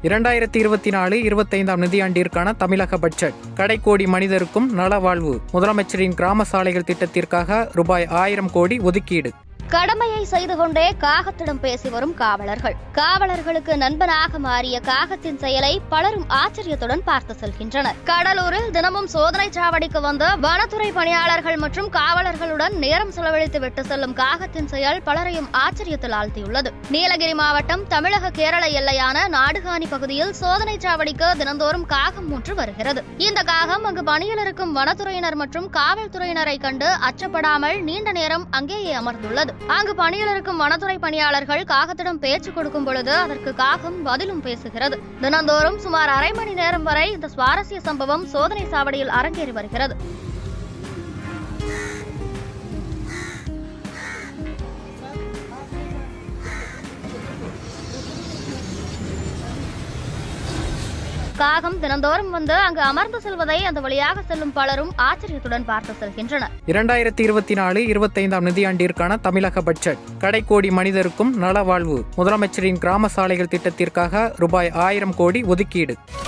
இரண்டாயிரத்தி இருபத்தி நாலு இருபத்தைந்தாம் நிதியாண்டிற்கான தமிழக பட்ஜெட் கடைக்கோடி மனிதருக்கும் நலவாழ்வு முதலமைச்சரின் கிராம சாலைகள் திட்டத்திற்காக ரூபாய் ஆயிரம் கோடி ஒதுக்கீடு கடமையை செய்து கொண்டே காகத்திடம் பேசி வரும் காவலர்கள் காவலர்களுக்கு நண்பனாக மாறிய காகத்தின் செயலை பலரும் ஆச்சரியத்துடன் பார்த்து செல்கின்றனர் கடலூரில் தினமும் சோதனை சாவடிக்கு வந்த வனத்துறை பணியாளர்கள் மற்றும் காவலர்களுடன் நேரம் செலவழித்து விட்டு செல்லும் காகத்தின் செயல் பலரையும் ஆச்சரியத்தில் ஆழ்த்தியுள்ளது நீலகிரி மாவட்டம் தமிழக கேரள எல்லையான நாடுகாணி பகுதியில் சோதனை சாவடிக்கு தினந்தோறும் காகம் ஒன்று வருகிறது இந்த காகம் அங்கு பணியில் இருக்கும் வனத்துறையினர் மற்றும் காவல்துறையினரை கண்டு அச்சப்படாமல் நீண்ட நேரம் அங்கேயே அமர்ந்துள்ளது அங்கு பணியில் இருக்கும் வனத்துறை பணியாளர்கள் காகத்திடம் பேச்சு கொடுக்கும் பொழுது அதற்கு காகம் பதிலும் பேசுகிறது தினந்தோறும் சுமார் அரை மணி நேரம் வரை இந்த சுவாரஸ்ய சம்பவம் சோதனை சாவடியில் அரங்கேறி வருகிறது காகம் தினந்தோறும் வந்து அங்கு அமர்ந்து செல்வதை அந்த வழியாக செல்லும் பலரும் ஆச்சரியத்துடன் பார்த்து செல்கின்றனர் இரண்டாயிரத்தி இருபத்தி நாலு இருபத்தைந்தாம் நிதியாண்டிற்கான தமிழக பட்ஜெட் கடைக்கோடி மனிதருக்கும் நலவாழ்வு முதலமைச்சரின் கிராம சாலைகள் திட்டத்திற்காக ரூபாய் ஆயிரம் கோடி ஒதுக்கீடு